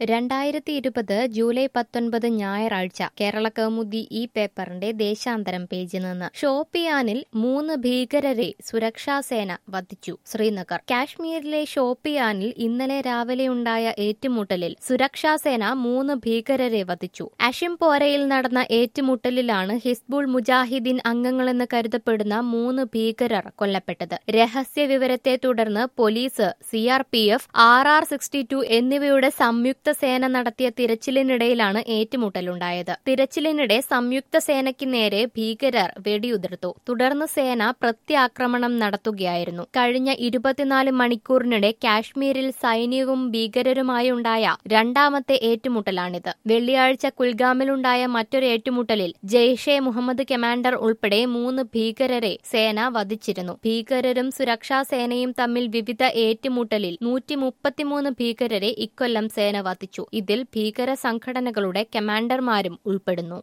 രണ്ടായിരത്തി ഇരുപത് ജൂലൈ പത്തൊൻപത് ഞായറാഴ്ച കേരള കൗമുദി ഈ പേപ്പറിന്റെ ദേശാന്തരം പേജിൽ നിന്ന് ഷോപ്പിയാനിൽ മൂന്ന് ഭീകരരെ സുരക്ഷാസേന വധിച്ചു ശ്രീനഗർ കാശ്മീരിലെ ഷോപ്പിയാനിൽ ഇന്നലെ രാവിലെയുണ്ടായ ഏറ്റുമുട്ടലിൽ സുരക്ഷാസേന മൂന്ന് ഭീകരരെ വധിച്ചു അഷിംപോരയിൽ നടന്ന ഏറ്റുമുട്ടലിലാണ് ഹിസ്ബുൾ മുജാഹിദ്ദീൻ അംഗങ്ങളെന്ന് കരുതപ്പെടുന്ന മൂന്ന് ഭീകരർ കൊല്ലപ്പെട്ടത് രഹസ്യ വിവരത്തെ തുടർന്ന് police CRPF R R sixty two എന്നിവയുടെ സംയുക്ത സേന നടത്തിയ തിരച്ചിലിനിടയിലാണ് ഏറ്റുമുട്ടലുണ്ടായത് തിരച്ചിലിനിടെ സംയുക്ത സേനയ്ക്ക് നേരെ ഭീകരർ വെടിയുതിർത്തു തുടർന്ന് സേന പ്രത്യാക്രമണം നടത്തുകയായിരുന്നു കഴിഞ്ഞ ഇരുപത്തിനാല് മണിക്കൂറിനിടെ കാശ്മീരിൽ സൈന്യവും ഭീകരരുമായുണ്ടായ രണ്ടാമത്തെ ഏറ്റുമുട്ടലാണിത് വെള്ളിയാഴ്ച കുൽഗാമിലുണ്ടായ മറ്റൊരു ഏറ്റുമുട്ടലിൽ ജെയ്ഷെ മുഹമ്മദ് കമാൻഡർ ഉൾപ്പെടെ മൂന്ന് ഭീകരരെ സേന വധിച്ചിരുന്നു ഭീകരരും സുരക്ഷാ സേനയും തമ്മിൽ വിവിധ ഏറ്റുമുട്ടലിൽ നൂറ്റി മുപ്പത്തിമൂന്ന് ഭീകരരെ ഇക്കൊല്ലം സേന വധിച്ചു ഇതിൽ ഭീകര സംഘടനകളുടെ കമാൻഡർമാരും ഉൾപ്പെടുന്നു